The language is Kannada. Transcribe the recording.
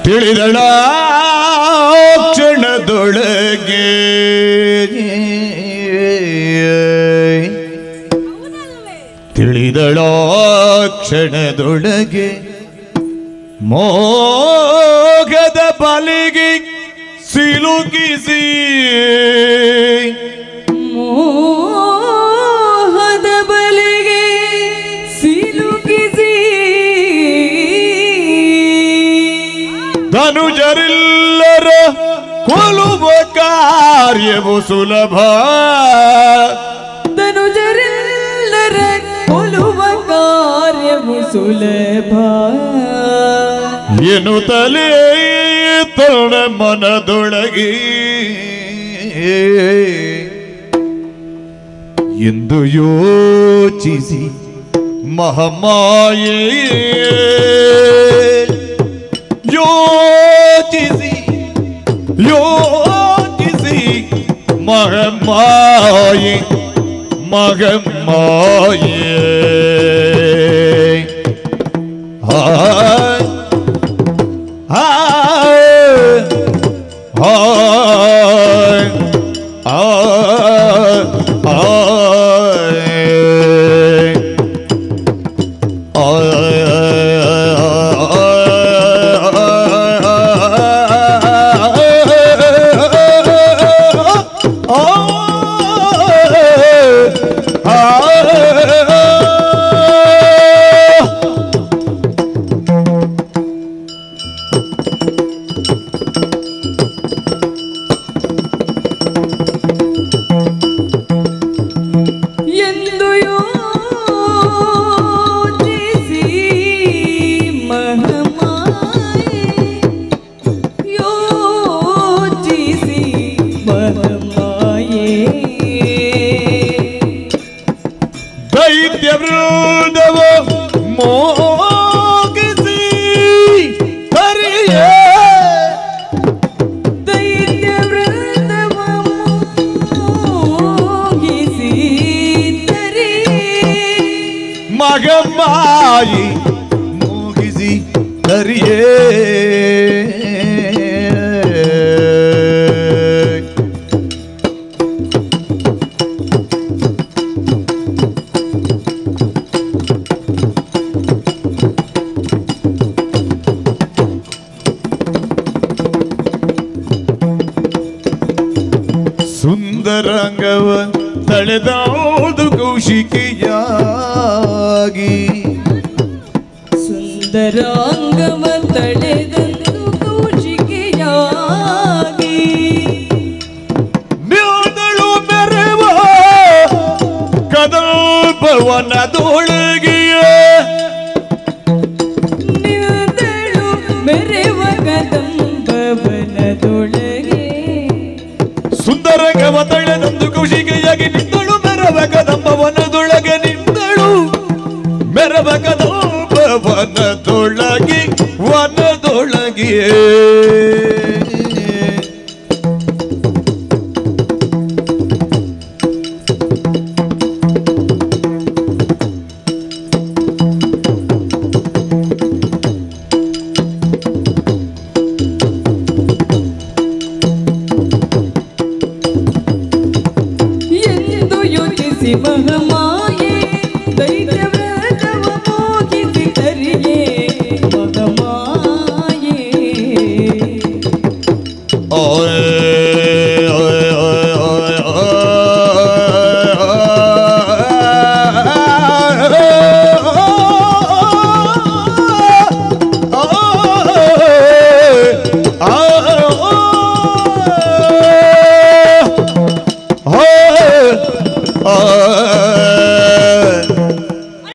ತಿಳಿದಳ ಕ್ಷಣದೊಳಗೆ ತಿಳಿದಳ ಕ್ಷಣದೊಳಗೆ ಮೋಗದ ಬಲಿಗೆ ಸಿಲುಕಿಸಿ ಮೋಹದ ಬಲೆಗೆ ಸಿಲುಕಿಸಿ ಧನುಜರಿಲ್ಲರ ಕೊಲುವ ಕಾರ್ಯವು ಸುಲಭ ಧನುಜರೆಲ್ಲರ ಕೊಲುವ ಕಾರ್ಯವು ಸುಲಭ ಎನ್ನುತ್ತಲೇ ತನ್ನ ಮನದೊಳಗೆ ಎಂದು ಯೋಚಿಸಿ ಮಹಮಾಯೇ ಯೋಚಿಸಿ ಯೋಚಿಸಿ ಮಹಮಾಯೆ ಮಗಮಾಯೇ ಹಾಯ್ ಹಾಯ್ ಹಾಯ್ ಹಾಯ್ ಎಂದು ಯೋಚಿಸಿ ಮಹಮಾಯೆ ಯೋಚಿಸಿ ಮಹಮಾಯೆ ದೈತ್ಯ ವೃಂದವ ಮೋಗಿಸಿ ಹರಿಯೇ ದೈತ್ಯ ವೃಂದವ ಮೋಗಿಸಿ ತರಿ ಮಗಮಾಯಿ ಮುಗಿಸಿ ಹರಿಯೇ ಸುಂದರಂಗವ ತಳೆದಾವುದು ಕೌಶಿಕಿಯಾಗಿ ಸುಂದರಾಂಗವ ತಳೆದಂದು ಕೌಶಿಕೆಯಾಗಿ ನಿಲ್ದಳು ಮೆರವ ಕದಲ್ಪವನದೊಳಗಿಯ ನಿಲ್ದಳು ಮೆರೆವ ಕದಂಬವನದೊಳಗೆ ಸುಂದರಂಗವ ತಳೆದಂದು ಕೌಶಿಕಿಯಾಗಿ ನಿಂದಳು ಮೆರವ ಕದಂಬವನದೊಳಗೆ ನಿಂದಳು ಮೆರವ ಕದಂಬವನದೊಳಗೆ ವನದೊಳಗೆ